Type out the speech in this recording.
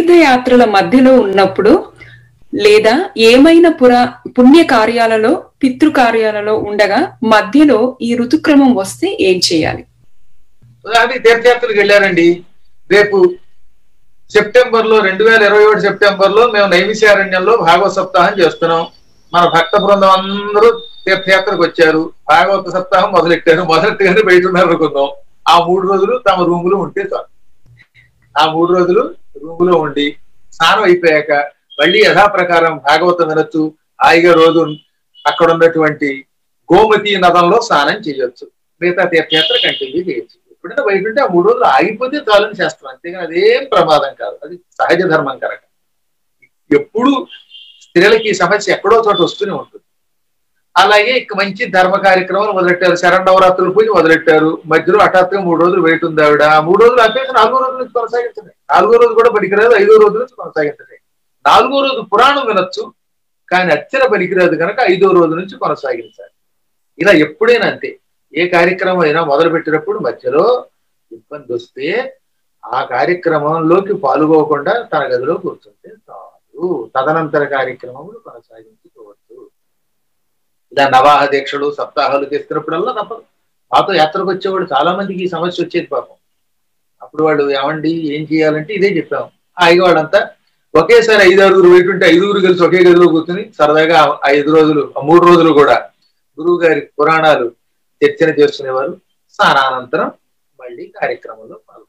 తీర్థయాత్రల మధ్యలో ఉన్నప్పుడు లేదా ఏమైనా పురా పుణ్య కార్యాలలో పితృ కార్యాలలో ఉండగా మధ్యలో ఈ ఋతుక్రమం వస్తే ఏం చేయాలి ఉదాహరణకి తీర్థయాత్రలకు వెళ్ళారండి రేపు సెప్టెంబర్ లో రెండు వేల ఇరవై ఒకటి సెప్టెంబర్ లో మేము నైమిషారణ్యంలో భాగవత సప్తాహం చేస్తున్నాం మన భక్త బృందం అందరూ తీర్థయాత్రకు వచ్చారు భాగవత సప్తాహం మొదలెట్టారు మొదలెట్టగానే బయట ఉన్నారు అనుకుందాం ఆ మూడు రోజులు తమ రూములో ఉంటే చాలు ఆ మూడు రోజులు రూములో ఉండి స్నానం అయిపోయాక మళ్ళీ యథాప్రకారం భాగవతం వినొచ్చు హాయిగా రోజు అక్కడ ఉన్నటువంటి గోమతి నదంలో స్నానం చేయొచ్చు మిగతా తీర్థయాత్ర కంటిన్యూ చేయొచ్చు ఎప్పుడైనా బయట ఉంటే ఆ మూడు రోజులు ఆగిపోతే చాలని చేస్తాం అంతేగాని అదేం ప్రమాదం కాదు అది సహజ ధర్మం కనుక ఎప్పుడు స్త్రీలకి ఈ సమస్య ఎక్కడో చోట వస్తూనే ఉంటుంది అలాగే ఇక మంచి ధర్మ కార్యక్రమాలు మొదలెట్టారు శరణవరాత్రులు పూజ మొదలెట్టారు మధ్యలో హఠాత్తుగా మూడు రోజులు బయట ఉంది ఆవిడ ఆ మూడు రోజులు ఆపేసి నాలుగో రోజు నుంచి కొనసాగించండి నాలుగో రోజు కూడా పనికిరాదు ఐదో రోజు నుంచి కొనసాగించండి నాలుగో రోజు పురాణం వినొచ్చు కానీ అచ్చన పనికిరాదు కనుక ఐదో రోజు నుంచి కొనసాగించాలి ఇలా ఎప్పుడైనా అంతే ఏ కార్యక్రమం అయినా మొదలు పెట్టినప్పుడు మధ్యలో ఇబ్బంది వస్తే ఆ కార్యక్రమంలోకి పాల్గొకుండా తన గదిలో కూర్చుంటే చాలు తదనంతర కార్యక్రమములు కొనసాగించుకోవచ్చు ఇలా నవాహ దీక్షలు సప్తాహాలు చేస్తున్నప్పుడల్లా తప్పదు మాతో యాత్రకు వచ్చేవాడు చాలా మందికి ఈ సమస్య వచ్చేది పాపం అప్పుడు వాళ్ళు ఏమండి ఏం చేయాలంటే ఇదే చెప్పాము హాయిగా వాళ్ళంతా ఒకేసారి ఐదు ఆరుగురు పెట్టుంటే ఐదుగురు కలిసి ఒకే గదిలో కూర్చుని సరదాగా ఆ ఐదు రోజులు ఆ మూడు రోజులు కూడా గురువు గారి పురాణాలు చర్చన చేసుకునేవారు స్నానానంతరం మళ్ళీ కార్యక్రమంలో పాల్గొన్నారు